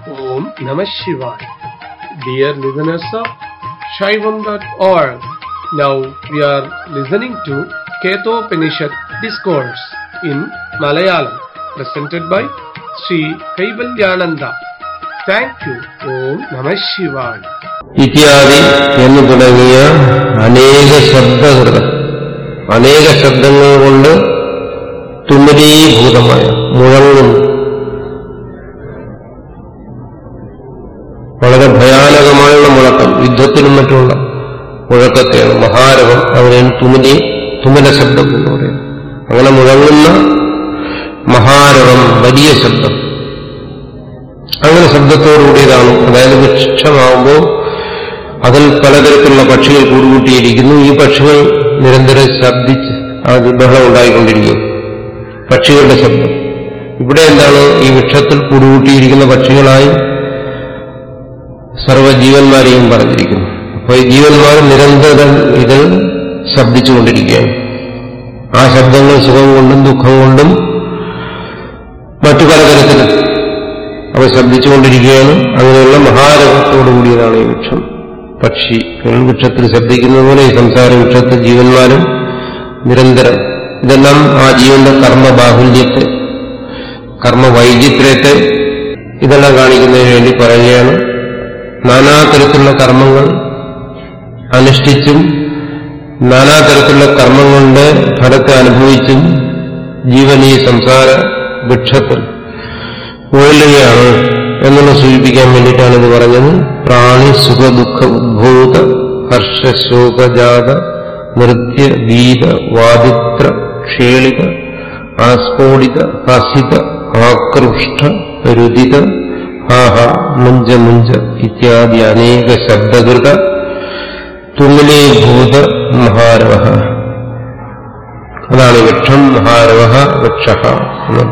Om Namah Shivaya. Dear listeners of Shaivam.org, now we are listening to Ketopanishad Discourse in Malayalam, presented by Sri Kaivalyananda. Thank you. Om Namah Shivaya. ഇത്യാദി എന്ന് തുടങ്ങിയ അനേക ശബ്ദകൃതം അനേക ശബ്ദങ്ങൾ കൊണ്ട് തുമരീഭൂതമായ മുഴങ്ങും വളരെ ഭയാനകമായുള്ള മുഴക്കം യുദ്ധത്തിനും മറ്റുമുള്ള മുഴക്കത്തെയാണ് മഹാരവം അതിനാണ് തുമിലി തുമല ശബ്ദം എന്ന് പറയുന്നത് അങ്ങനെ മുഴങ്ങുന്ന മഹാരവം വലിയ ശബ്ദം അങ്ങനെ ശബ്ദത്തോടുകൂടിയതാണ് അതായത് വൃക്ഷമാകുമ്പോൾ അതിൽ പലതരത്തിലുള്ള പക്ഷികൾ കൂടുകൂട്ടിയിരിക്കുന്നു ഈ പക്ഷികൾ നിരന്തരം ശബ്ദിച്ച് അത് ബഹളം ഉണ്ടായിക്കൊണ്ടിരിക്കും പക്ഷികളുടെ ശബ്ദം ഇവിടെ എന്താണ് ഈ വൃക്ഷത്തിൽ കൂടുകൂട്ടിയിരിക്കുന്ന പക്ഷികളായി സർവ്വജീവന്മാരെയും പറഞ്ഞിരിക്കുന്നു അപ്പോൾ ഈ ജീവന്മാർ നിരന്തരം ഇതിൽ ശബ്ദിച്ചുകൊണ്ടിരിക്കുകയാണ് ആ ശബ്ദങ്ങൾ സുഖം കൊണ്ടും ദുഃഖം കൊണ്ടും മറ്റു പലതരത്തിലും അവ ശബ്ദിച്ചുകൊണ്ടിരിക്കുകയാണ് അങ്ങനെയുള്ള മഹാരഥത്തോടു കൂടിയതാണ് ഈ വൃക്ഷം പക്ഷി വൃക്ഷത്തിൽ ശബ്ദിക്കുന്നത് പോലെ ഈ സംസാര വൃക്ഷത്തിൽ ജീവന്മാരും നിരന്തരം ഇതെല്ലാം ആ ജീവന്റെ കർമ്മബാഹുല്യത്തെ കർമ്മവൈചിത്ര്യത്തെ ഇതെല്ലാം കാണിക്കുന്നതിന് വേണ്ടി പറയുകയാണ് നാനാതരത്തിലുള്ള കർമ്മങ്ങൾ അനുഷ്ഠിച്ചും നാനാതരത്തിലുള്ള കർമ്മങ്ങളുടെ ഫലത്തെ അനുഭവിച്ചും ജീവൻ ഈ സംസാര വൃക്ഷത്തിൽ ഉഴലുകയാണ് എന്നുള്ള സൂചിപ്പിക്കാൻ വേണ്ടിയിട്ടാണ് ഇത് പറഞ്ഞത് പ്രാണി സുഖ ദുഃഖ ഉദ്ഭൂത ഹർഷശോകജാത നൃത്യ ഗീത വാദിത്ര ക്ഷേളിത ആസ്ഫോടിത ഹസിത ആകൃഷ്ട രുദിത ഹാഹ മുഞ്ച മുഞ്ച ഇത്യാദി അനേക ശബ്ദകൃത തുമിലീഭൂത മഹാരവ അതാണ് വൃക്ഷം മഹാരവ വൃക്ഷ എന്നത്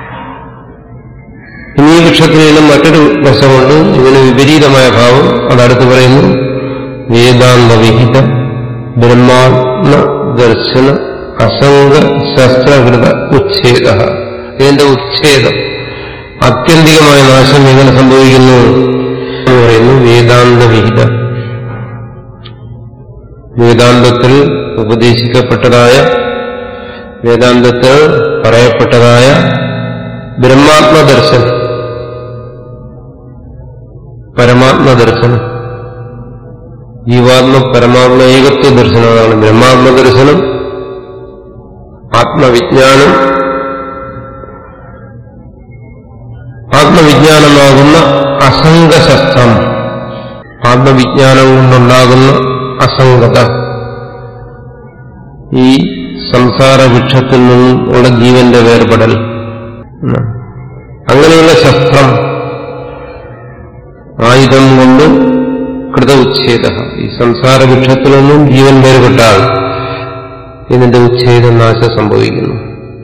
ഇനി ഈ വൃക്ഷത്തിൽ നിന്നും മറ്റൊരു വശമുണ്ട് ഇതിന് വിപരീതമായ ഭാവം അതടുത്ത് പറയുന്നു വേദാന്തവിഹിത ബ്രഹ്മാത്മ ദർശന അസംഗ ശസ്ത്രകൃത ഉച്ഛേദ ഇതിന്റെ ഉച്ഛേദം ആത്യന്തികമായ നാശം എങ്ങനെ സംഭവിക്കുന്നു എന്ന് പറയുന്നു വേദാന്തവിഹിത വേദാന്തത്തിൽ ഉപദേശിക്കപ്പെട്ടതായ വേദാന്തത്തിൽ പറയപ്പെട്ടതായ ബ്രഹ്മാത്മദർശനം പരമാത്മദർശനം ജീവാത്മ പരമാത്മ ഏകത്വ ദർശനമാണ് ബ്രഹ്മാത്മദർശനം ആത്മവിജ്ഞാനം ആത്മവിജ്ഞാനമാകുന്ന അസംഗശസ്ത്രം ആത്മവിജ്ഞാനം കൊണ്ടുണ്ടാകുന്ന അസംഗത ഈ സംസാര വൃക്ഷത്തിൽ നിന്നും ഉള്ള ജീവന്റെ വേർപെടൽ അങ്ങനെയുള്ള ശസ്ത്രം ആയുധം കൊണ്ട് കൃത ഉച്ഛേദ ഈ സംസാര വൃക്ഷത്തിൽ നിന്നും ജീവൻ വേർപെട്ടാൽ ഇതിന്റെ ഉച്ഛേദ നാശം സംഭവിക്കുന്നു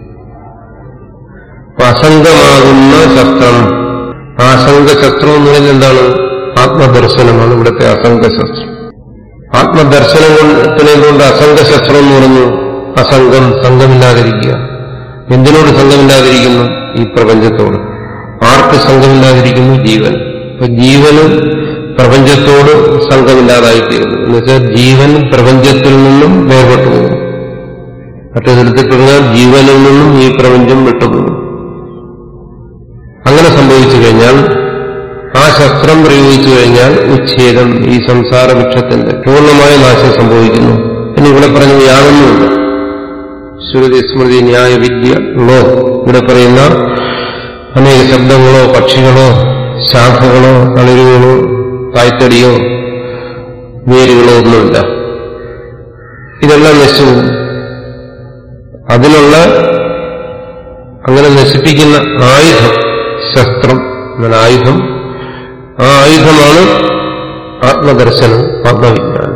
അസംഗമാകുന്ന ശസ്ത്രം ആ അസംഗശസ്ത്രം എന്ന് പറയുന്നത് എന്താണ് ആത്മദർശനമാണ് ഇവിടുത്തെ അസംഗശസ്ത്രം ആത്മദർശനത്തിനെ കൊണ്ട് അസംഗശസ്ത്രം എന്ന് പറഞ്ഞു അസംഗം സംഘമില്ലാതിരിക്കുക എന്തിനോട് സംഘമില്ലാതിരിക്കുന്നു ഈ പ്രപഞ്ചത്തോട് ആർക്ക് സംഘമില്ലാതിരിക്കുന്നു ജീവൻ അപ്പൊ ജീവന് പ്രപഞ്ചത്തോട് സംഘമില്ലാതായിത്തീരുന്നു എന്നുവെച്ചാൽ ജീവൻ പ്രപഞ്ചത്തിൽ നിന്നും വേർപെട്ടു പോകും മറ്റു തരത്തിൽ പറഞ്ഞാൽ ജീവനിൽ നിന്നും ഈ പ്രപഞ്ചം വിട്ടുപോകും അങ്ങനെ സംഭവിച്ചു കഴിഞ്ഞാൽ ആ ശസ്ത്രം പ്രയോഗിച്ചു കഴിഞ്ഞാൽ ഉച്ഛേദം ഈ സംസാര വൃക്ഷത്തിന്റെ പൂർണ്ണമായ നാശം സംഭവിക്കുന്നു എന്ന് ഇവിടെ പറഞ്ഞ യാതൊന്നുമില്ല ശ്രുതി സ്മൃതി ന്യായ വിദ്യകളോ ഇവിടെ പറയുന്ന അനേക ശബ്ദങ്ങളോ പക്ഷികളോ ശാഖകളോ തളിരുകളോ തായ്തടിയോ വേരുകളോ ഒന്നുമില്ല ഇതെല്ലാം നശിച്ചു അതിനുള്ള അങ്ങനെ നശിപ്പിക്കുന്ന ആയുധം ശസ്ത്രം എന്നാൽ ആയുധം ആ ആയുധമാണ് ആത്മദർശനം ആത്മവിജ്ഞാനം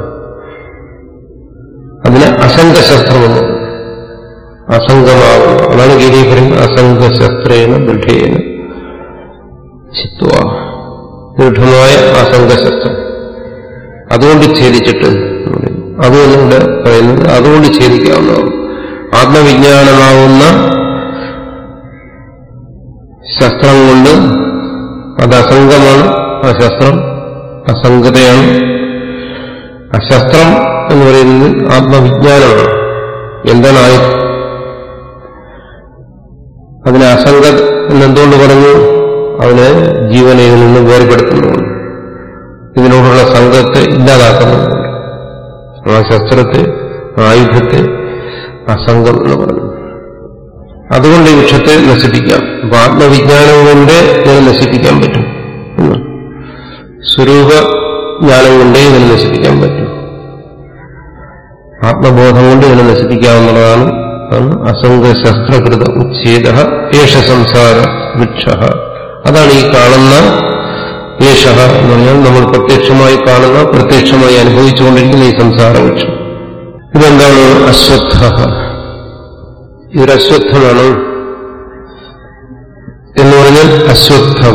അതിന് അസംഗശസ്ത്രമെന്ന് അസംഗമാകുന്നു അതാണ് ഗീതയിൽ പറയുന്നത് അസംഗശസ്ത്രേന ദൃഢേന ചിത്വ ദൃഢമായ അസംഗശസ്ത്രം അതുകൊണ്ട് ഛേദിച്ചിട്ട് അതുകൊണ്ട് ഇവിടെ പറയുന്നത് അതുകൊണ്ട് ഛേദിക്കാവുന്നതാണ് ആത്മവിജ്ഞാനമാവുന്ന ശസ്ത്രം കൊണ്ട് അത് അസംഗമാണ് ആ ശസ്ത്രം അസംഗതയാണ് ആ ശസ്ത്രം എന്ന് പറയുന്നത് ആത്മവിജ്ഞാനമാണ് എന്താണ് ആയുധം അതിനെ അസംഗ എന്നെന്തുകൊണ്ട് പറഞ്ഞു അവന് ജീവനെ ഇതിൽ നിന്ന് വേർപെടുത്തുന്നുണ്ട് ഇതിനോടുള്ള സംഘത്തെ ഇല്ലാതാക്കുന്നുണ്ട് ആ ശസ്ത്രത്തെ ആ ആയുധത്തെ അസംഗം എന്ന് പറഞ്ഞു അതുകൊണ്ട് ഈ വൃക്ഷത്തെ നശിപ്പിക്കാം അപ്പൊ ആത്മവിജ്ഞാനം കൊണ്ട് ഇതിനെ നശിപ്പിക്കാൻ പറ്റും എന്ന്. സ്വരൂപ ജ്ഞാനം കൊണ്ടേ ഇതിനെ നശിപ്പിക്കാൻ പറ്റും ആത്മബോധം കൊണ്ട് ഇതിനെ നശിപ്പിക്കാവുന്നതാണ് ആണ് അസംഗ ശസ്ത്രകൃത ഉച്ഛേദ ഏഷ സംസാര വൃക്ഷ അതാണ് ഈ കാണുന്ന ഏഷ എന്ന് പറഞ്ഞാൽ നമ്മൾ പ്രത്യക്ഷമായി കാണുന്ന പ്രത്യക്ഷമായി അനുഭവിച്ചുകൊണ്ടിരിക്കുന്ന ഈ സംസാര വൃക്ഷം ഇതെന്താണ് അശ്വത്ഥ ഇതൊരു അശ്വത്ഥമാണ് എന്ന് പറഞ്ഞാൽ അശ്വത്ഥവ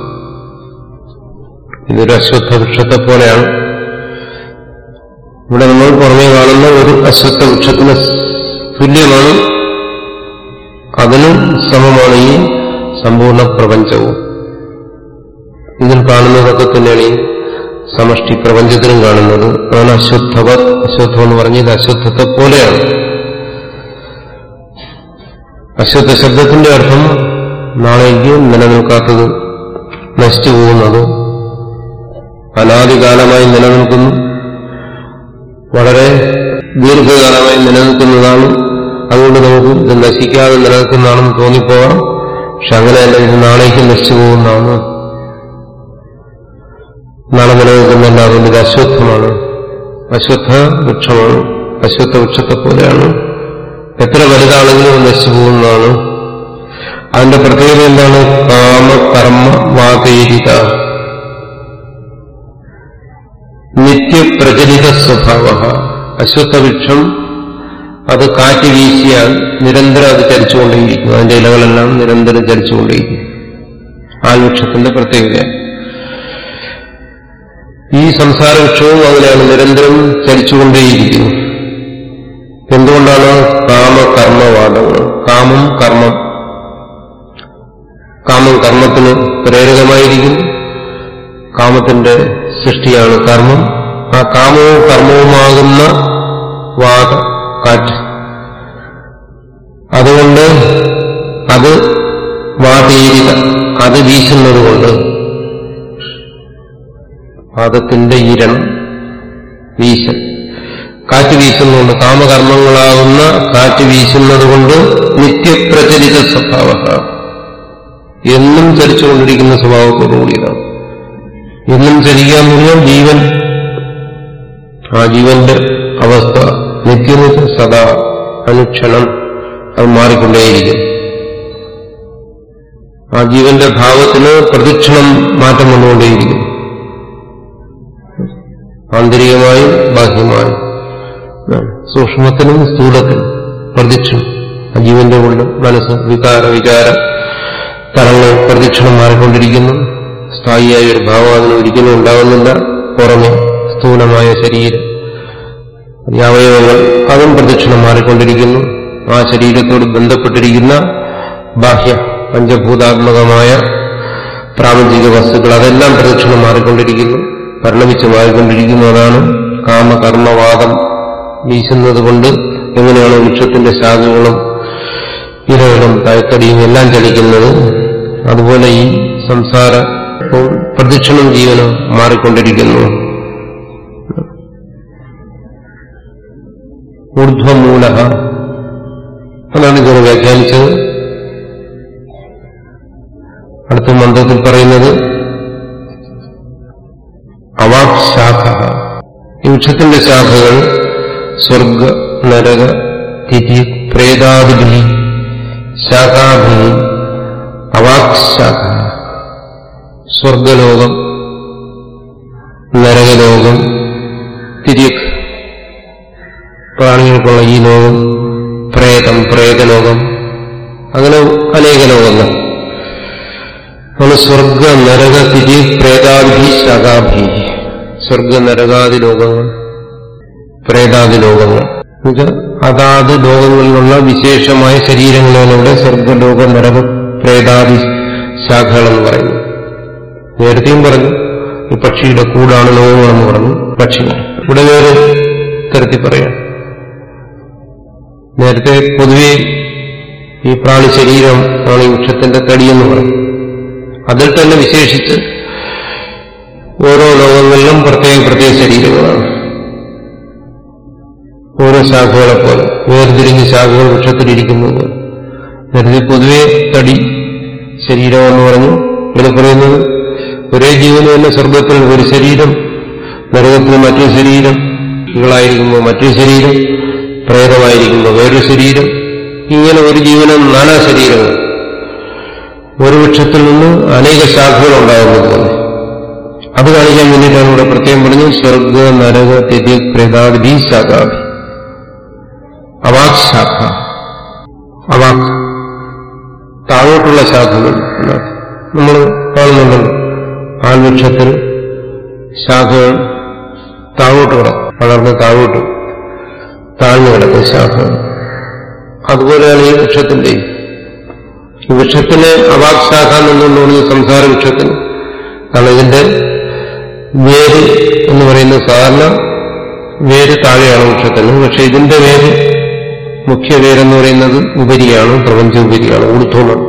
ഇതൊരു അശ്വത്ഥ വൃക്ഷത്തെ പോലെയാണ് ഇവിടെ നമ്മൾ പുറമേ കാണുന്ന ഒരു അശ്വത്ഥ വൃക്ഷത്തിന് തുല്യമാണ് അതിന് സമമാണ് ഈ സമ്പൂർണ്ണ പ്രപഞ്ചവും ഇതിൽ കാണുന്നതൊക്കെ തന്നെയാണ് ഈ സമഷ്ടി പ്രപഞ്ചത്തിലും കാണുന്നത് അതാണ് അശ്വത്ഥവ അശ്വത്ഥം എന്ന് പറഞ്ഞ് ഇത് അശ്വത്ഥത്തെ പോലെയാണ് അശ്വത്ഥ ശബ്ദത്തിന്റെ അർത്ഥം നാളേക്ക് നിലനിൽക്കാത്തത് നശിച്ചു പോകുന്നത് അനാദികാലമായി നിലനിൽക്കുന്നു വളരെ ദീർഘകാലമായി നിലനിൽക്കുന്നതാണ് അതുകൊണ്ട് നമുക്ക് ഇത് നശിക്കാതെ നിലനിൽക്കുന്നതാണെന്ന് തോന്നിപ്പോവാം പക്ഷെ അങ്ങനെയല്ല ഇത് നാളേക്ക് നശിച്ചു പോകുന്നതാണ് നാളെ നിലനിൽക്കുന്നില്ല അതുകൊണ്ട് ഇത് അശ്വത്ഥമാണ് അശ്വത്ഥ വൃക്ഷമാണ് അശ്വത്ഥ വൃക്ഷത്തെ പോലെയാണ് എത്ര വലുതാണെങ്കിലും അത് നശിച്ചു പോകുന്നതാണ് അതിന്റെ പ്രത്യേകത എന്താണ് കാമ കർമ്മ വാതേരിത നിത്യപ്രചലിത സ്വഭാവ അശ്വത്ഥവൃക്ഷം അത് കാറ്റ് വീശിയാൽ നിരന്തരം അത് ചലിച്ചുകൊണ്ടേയിരിക്കും അതിന്റെ ഇലകളെല്ലാം നിരന്തരം ചലിച്ചുകൊണ്ടേയിരിക്കും ആ വൃക്ഷത്തിന്റെ പ്രത്യേകത ഈ സംസാര വൃക്ഷവും അങ്ങനെയാണ് നിരന്തരം ചലിച്ചുകൊണ്ടേയിരിക്കുന്നു എന്തുകൊണ്ടാണ് കാമ കർമ്മവാദങ്ങൾ കാമം കർമ്മം കാമം കർമ്മത്തിന് പ്രേരകമായിരിക്കും കാമത്തിന്റെ സൃഷ്ടിയാണ് കർമ്മം ആ കാമവും കർമ്മവുമാകുന്ന വാദ കാറ്റ് അതുകൊണ്ട് അത് വാതീരിക അത് വീശുന്നത് കൊണ്ട് പാദത്തിന്റെ ഇരം വീശൽ കാറ്റ് വീശുന്നുണ്ട് കാമകർമ്മങ്ങളാകുന്ന കാറ്റ് വീശുന്നത് കൊണ്ട് നിത്യപ്രചലിത സ്വഭാവ എന്നും ചലിച്ചുകൊണ്ടിരിക്കുന്ന സ്വഭാവത്തോടുകൂടിയതാണ് എന്നും ചലിക്കുക എന്ന് പറഞ്ഞാൽ ജീവൻ ആ ജീവന്റെ അവസ്ഥ നിത്യനിത്യ സദാ അനുക്ഷണം അത് മാറിക്കൊണ്ടേയിരിക്കും ആ ജീവന്റെ ഭാവത്തിന് പ്രദക്ഷിണം മാറ്റം വന്നുകൊണ്ടേയിരിക്കും ആന്തരികമായും ബാഹ്യമായും സൂക്ഷ്മത്തിനും സ്ഥൂലത്തിനും പ്രദക്ഷിണം ആ ജീവന്റെ ഉള്ളിൽ മനസ്സ് വികാര വിചാര തലങ്ങൾ പ്രദക്ഷിണം മാറിക്കൊണ്ടിരിക്കുന്നു സ്ഥായിയായ ഒരു ഭാവം അതിന് ഒരിക്കലും ഉണ്ടാകുന്നില്ല പുറമെ സ്ഥൂലമായ ശരീരം ഈ അവയവങ്ങൾ അതും പ്രദക്ഷിണം മാറിക്കൊണ്ടിരിക്കുന്നു ആ ശരീരത്തോട് ബന്ധപ്പെട്ടിരിക്കുന്ന ബാഹ്യ പഞ്ചഭൂതാത്മകമായ പ്രാപഞ്ചിക വസ്തുക്കൾ അതെല്ലാം പ്രദക്ഷിണം മാറിക്കൊണ്ടിരിക്കുന്നു പരിണമിച്ച് മാറിക്കൊണ്ടിരിക്കുന്നു അതാണ് കാമകർമ്മവാദം വീശുന്നത് കൊണ്ട് എങ്ങനെയാണ് വൃക്ഷത്തിന്റെ ശാഖകളും ഇരകളും തയക്കടിയും എല്ലാം ചലിക്കുന്നത് അതുപോലെ ഈ സംസാര പ്രദക്ഷിണം ജീവനും മാറിക്കൊണ്ടിരിക്കുന്നു ഊർധ്വമൂല അതാണ് ഇതിനെ വ്യാഖ്യാനിച്ചത് അടുത്ത മന്ത്രത്തിൽ പറയുന്നത് അവാക് ശാഖ ഈ വൃക്ഷത്തിന്റെ ശാഖകൾ സ്വർഗ നരക തിഥി പ്രേതാദിഭി ശാഖാഭി അവാക് ശാഖ സ്വർഗലോകം നരകലോകം തിരിക് പ്രാണികൾക്കുള്ള ഈ ലോകം പ്രേതം പ്രേതലോകം അങ്ങനെ അനേക ലോകങ്ങൾ ആണ് സ്വർഗ നരക തിരി പ്രേതാഭി ശകാഭി സ്വർഗ നരകാദി ലോകങ്ങൾ പ്രേതാദി ലോകങ്ങൾ എന്നുവെച്ചാൽ അതാത് ലോകങ്ങളിലുള്ള വിശേഷമായ ശരീരങ്ങളിലൂടെ സ്വർഗലോക നരക പ്രേതാദി ശാഖകളെന്ന് പറയുന്നു നേരത്തെയും പറഞ്ഞു ഈ പക്ഷിയുടെ കൂടാണ് ലോകങ്ങളെന്ന് പറഞ്ഞു പക്ഷികൾ ഇവിടെ വേറെ തരത്തിൽ പറയാം നേരത്തെ പൊതുവെ ഈ പ്രാണി ശരീരം ആണ് ഈ വൃക്ഷത്തിന്റെ തടിയെന്ന് പറയും അതിൽ തന്നെ വിശേഷിച്ച് ഓരോ ലോകങ്ങളിലും പ്രത്യേക പ്രത്യേക ശരീരങ്ങളാണ് ഓരോ ശാഖകളെ പോലെ വേർതിരിഞ്ഞ് ശാഖകൾ വൃക്ഷത്തിലിരിക്കുന്നത് പോലെ നേരത്തെ പൊതുവെ തടി ശരീരം എന്ന് പറഞ്ഞു ഇവിടെ പറയുന്നത് ഒരേ ജീവന് തന്നെ സ്വർഗത്തിൽ ഒരു ശരീരം നരകത്തിൽ മറ്റൊരു ശരീരം ായിരിക്കുമ്പോൾ മറ്റൊരു ശരീരം പ്രേതമായിരിക്കുമ്പോൾ വേറൊരു ശരീരം ഇങ്ങനെ ഒരു ജീവനും നാനാ ശരീരങ്ങൾ ഒരു വൃക്ഷത്തിൽ നിന്ന് അനേക ശാഖകൾ ഉണ്ടാകുന്നത് പോലെ അത് കാണിക്കാൻ വേണ്ടിയിട്ടാണ് ഇവിടെ പ്രത്യേകം പറഞ്ഞു സ്വർഗ നരക തെരി പ്രേതാദി ശാഖാദി അവാക് ശാഖ അവാക് താഴോട്ടുള്ള ശാഖകൾ നമ്മൾ കാണുന്നുണ്ടല്ലോ ആൽവൃക്ഷത്തിൽ ശാഖകൾ താഴോട്ട് കിടക്കും വളർന്ന് താഴോട്ട് താഴ്ന്നു കിടക്കുന്ന ശാഖകൾ അതുപോലെയാണ് ഈ വൃക്ഷത്തിന്റെയും ഈ വൃക്ഷത്തിന് അവാക് ശാഖ എന്നുകൊണ്ട് പറഞ്ഞ സംസാര വൃക്ഷത്തിന് കാരണം ഇതിന്റെ വേര് എന്ന് പറയുന്നത് സാധാരണ വേര് താഴെയാണ് വൃക്ഷത്തിന് പക്ഷെ ഇതിന്റെ വേര് മുഖ്യ വേരെന്ന് പറയുന്നത് ഉപരിയാണ് പ്രപഞ്ച ഉപരിയാണ് ഊർധ്വമാണ്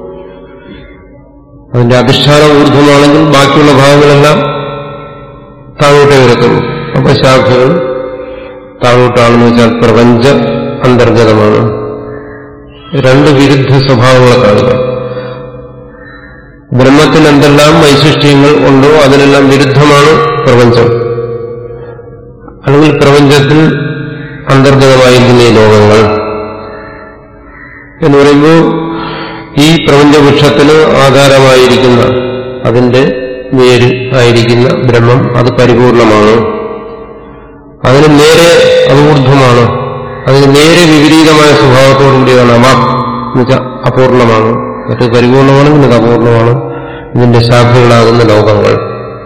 അതിന്റെ അധിഷ്ഠാന ഊർധ്വമാണെങ്കിൽ ബാക്കിയുള്ള ഭാഗങ്ങളെല്ലാം താഴോട്ടേ വരത്തുള്ളൂ അപ്പൊ ശാഖകൾ താഴോട്ടാണെന്ന് വെച്ചാൽ പ്രപഞ്ച അന്തർഗതമാണ് രണ്ട് വിരുദ്ധ സ്വഭാവങ്ങളെ കാണുക ബ്രഹ്മത്തിന് എന്തെല്ലാം വൈശിഷ്ട്യങ്ങൾ ഉണ്ടോ അതിനെല്ലാം വിരുദ്ധമാണ് പ്രപഞ്ചം അല്ലെങ്കിൽ പ്രപഞ്ചത്തിൽ അന്തർഗതമായിരിക്കുന്ന ഈ ലോകങ്ങൾ എന്ന് പറയുമ്പോൾ ഈ പ്രപഞ്ചവൃക്ഷത്തിന് ആധാരമായിരിക്കുന്ന അതിന്റെ വേര് ആയിരിക്കുന്ന ബ്രഹ്മം അത് പരിപൂർണമാണ് അതിന് നേരെ അപൂർദ്ധമാണ് അതിന് നേരെ വിപരീതമായ സ്വഭാവത്തോടുകൂടിയതാണ് അമ എന്നുവെച്ചാൽ അപൂർണമാണ് മറ്റത് പരിപൂർണമാണെങ്കിൽ ഇത് അപൂർണമാണ് ഇതിന്റെ ശാഖകളാകുന്ന ലോകങ്ങൾ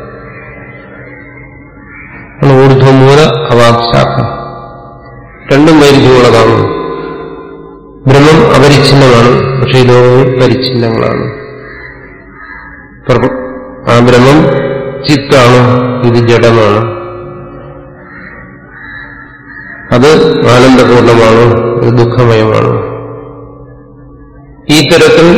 ഊർധ്വമൂല അവാക് ശാഖ രണ്ടും വൈരുദ്ധ്യമുള്ളതാണ് ബ്രഹ്മം അപരിച്ഛിന്നമാണ് പക്ഷേ ഈ ലോകങ്ങൾ പരിച്ഛിന്നങ്ങളാണ് ആ ബ്രഹ്മം ചിത്താണ് ഇത് ജഡമാണ് അത് ആനന്ദപൂർണമാണ് ഇത് ദുഃഖമയമാണ് ഈ തരത്തിൽ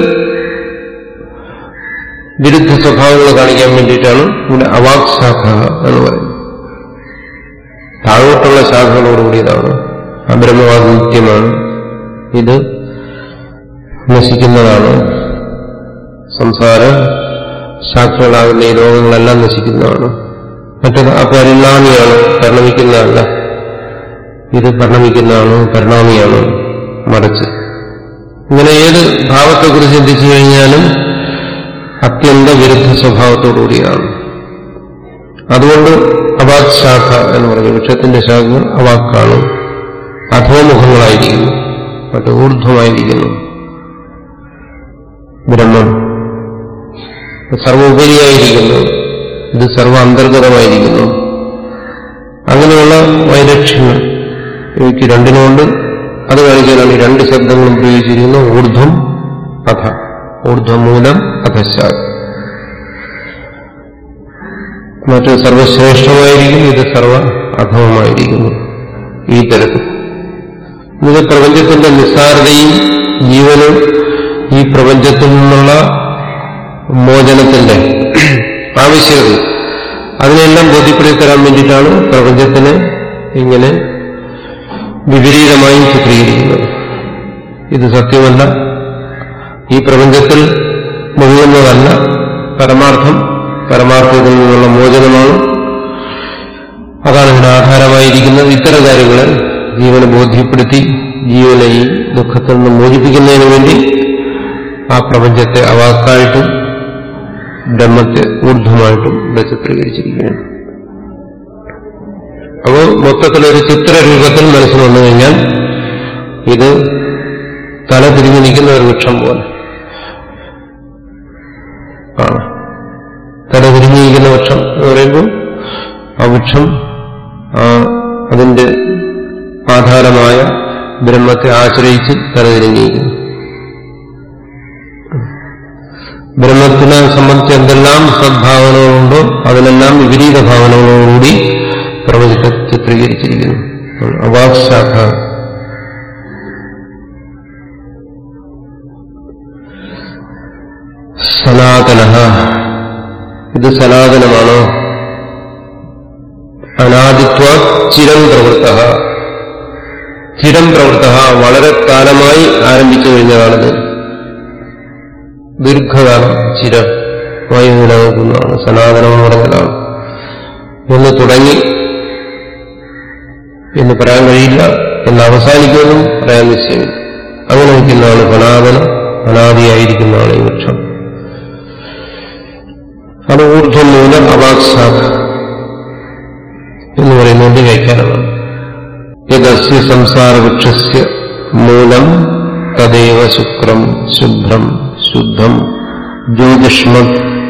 വിരുദ്ധ സ്വഭാവങ്ങൾ കാണിക്കാൻ വേണ്ടിയിട്ടാണ് ഇവിടെ അവാക് ശാഖ എന്ന് പറയുന്നത് താഴോട്ടുള്ള ശാഖകളോടുകൂടിയതാണ് ആ ബ്രഹ്മവാദ നിത്യമാണ് ഇത് നശിക്കുന്നതാണ് സംസാര ശാഖകളാകുന്ന ഈ രോഗങ്ങളെല്ലാം നശിക്കുന്നതാണ് മറ്റത് അപരിണാമിയാണ് പരിണമിക്കുന്നതല്ല ഇത് പരിണമിക്കുന്നതാണ് പരിണാമിയാണ് മറിച്ച് ഇങ്ങനെ ഏത് ഭാവത്തെക്കുറിച്ച് ചിന്തിച്ചു കഴിഞ്ഞാലും അത്യന്ത വിരുദ്ധ സ്വഭാവത്തോടുകൂടിയാണ് അതുകൊണ്ട് അവാക് ശാഖ എന്ന് പറഞ്ഞു വൃക്ഷത്തിന്റെ ശാഖകൾ അവാക്കാണ് അധോമുഖങ്ങളായിരിക്കുന്നു മറ്റു ഊർധ്വമായിരിക്കുന്നു ബ്രഹ്മം സർവോപരിയായിരിക്കുന്നു ഇത് സർവ അന്തർഗതമായിരിക്കുന്നു അങ്ങനെയുള്ള വൈലക്ഷ്യങ്ങൾ ഇവയ്ക്ക് രണ്ടിനുകൊണ്ട് അത് കാണിക്കാനാണ് ഈ രണ്ട് ശബ്ദങ്ങളും ഉപയോഗിച്ചിരിക്കുന്നത് ഊർധ്വം അധ ഊർധ്വമൂലം അധശാഖ മറ്റു സർവശ്രേഷ്ഠമായിരിക്കും ഇത് സർവ അധമമായിരിക്കുന്നു ഈ തരത്തിൽ ഇത് പ്രപഞ്ചത്തിന്റെ നിസ്സാരതയും ജീവനും ഈ പ്രപഞ്ചത്തിൽ നിന്നുള്ള മോചനത്തിന്റെ ആവശ്യകത അതിനെല്ലാം ബോധ്യപ്പെടുത്തി തരാൻ വേണ്ടിയിട്ടാണ് പ്രപഞ്ചത്തിനെ ഇങ്ങനെ വിപരീതമായി ചിത്രീകരിക്കുന്നത് ഇത് സത്യമല്ല ഈ പ്രപഞ്ചത്തിൽ മുഴുകുന്നതല്ല പരമാർത്ഥം പരമാർത്ഥത്തിൽ നിന്നുള്ള മോചനമാണ് അതാണ് ഇതിന് ആധാരമായിരിക്കുന്നത് ഇത്തരം കാര്യങ്ങളെ ജീവനെ ബോധ്യപ്പെടുത്തി ജീവനെ ഈ ദുഃഖത്തിൽ നിന്ന് മോചിപ്പിക്കുന്നതിന് വേണ്ടി ആ പ്രപഞ്ചത്തെ അവാക്കായിട്ടും ബ്രഹ്മത്തെ ഊർധ്വമായിട്ടും ഇവിടെ ചിത്രീകരിച്ചിരിക്കുകയാണ് അപ്പോൾ മൊത്തത്തിലൊരു ചിത്രരൂപത്തിൽ മനസ്സിൽ വന്നു കഴിഞ്ഞാൽ ഇത് തല തിരിഞ്ഞു നിൽക്കുന്ന ഒരു വൃക്ഷം പോലെ ആണ് തല തിരിഞ്ഞിരിക്കുന്ന വൃക്ഷം എന്ന് പറയുമ്പോൾ ആ വൃക്ഷം ആ അതിന്റെ ആധാരമായ ബ്രഹ്മത്തെ ആശ്രയിച്ച് തലതിരിഞ്ഞിരിക്കുന്നു ബ്രഹ്മത്തിനെ സംബന്ധിച്ച് എന്തെല്ലാം സദ്ഭാവനകളുണ്ടോ അതിനെല്ലാം വിപരീത ഭാവനകളോടുകൂടി പ്രവചിത ചിത്രീകരിച്ചിരിക്കുന്നു അവാക്ശാഖ സനാതന ഇത് സനാതനമാണോ അനാദിത്വ ചിരം പ്രവൃത്ത ചിരം പ്രവൃത്ത വളരെ കാലമായി ആരംഭിച്ചു കഴിഞ്ഞതാണിത് ദീർഘകാലം ചിരമായി നിലനിൽക്കുന്നതാണ് സനാതനം എന്ന് പറഞ്ഞതാണ് എന്ന് തുടങ്ങി എന്ന് പറയാൻ കഴിയില്ല എന്ന് അവസാനിക്കുമെന്നും പറയാൻ നിശ്ചയമില്ല അങ്ങനെ നിൽക്കുന്നതാണ് സനാതനം അനാദിയായിരിക്കുന്നതാണ് ഈ വൃക്ഷം അത് ഊർധ്വം മൂലം അവാക്സാഖ എന്ന് പറയുന്നതിന്റെ വ്യാഖ്യാനമാണ് യദസ്യ സംസാര വൃക്ഷസ്യ മൂലം തദൈവ ശുക്രം ശുഭ്രം ശുദ്ധം ജ്യോതിഷ്മം